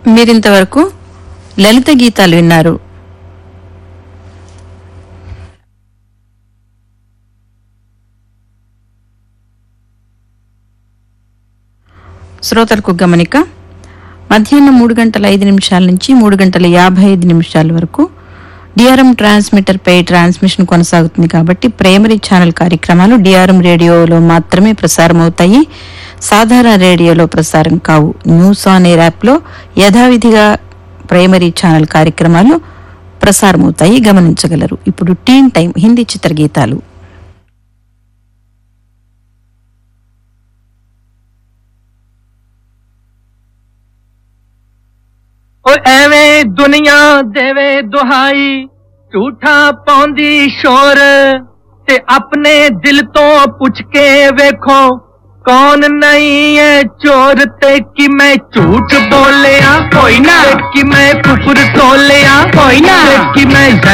మీరింతవరకు లలిత గీతాలు విన్నారు శ్రోతలకు గమనిక మధ్యాహ్నం మూడు గంటల ఐదు నిమిషాల నుంచి మూడు గంటల యాభై ఐదు నిమిషాల వరకు డిఆర్ఎం ట్రాన్స్మిటర్ పై ట్రాన్స్మిషన్ కొనసాగుతుంది కాబట్టి ప్రైమరీ ఛానల్ కార్యక్రమాలు డిఆర్ఎం రేడియోలో మాత్రమే ప్రసారం అవుతాయి సాధారణ రేడియోలో ప్రసారం కావు న్యూస్ ఆన్ ఎయిర్ యాప్లో యథావిధిగా ప్రైమరీ ఛానల్ కార్యక్రమాలు ప్రసారమవుతాయి గమనించగలరు ఇప్పుడు టీన్ టైం హిందీ చిత్రగీతాలు ਓ ਐਵੇਂ ਦੁਨੀਆ ਦੇਵੇ ਦੁਹਾਈ ਝੂਠਾ ਪਾਉਂਦੀ ਸ਼ੋਰ ਤੇ ਆਪਣੇ ਦਿਲ ਤੋਂ ਪੁੱਛ ਕੇ ਵੇਖੋ ਕੌਣ ਨਹੀਂ ਹੈ ਚੋਰ ਤੇ ਕਿ ਮੈਂ ਝੂਠ ਬੋਲਿਆ ਕੋਈ ਨਾ ਕਿ ਮੈਂ ਕੁਫਰ ਤੋਲਿਆ ਕੋਈ ਨਾ ਕਿ ਮੈਂ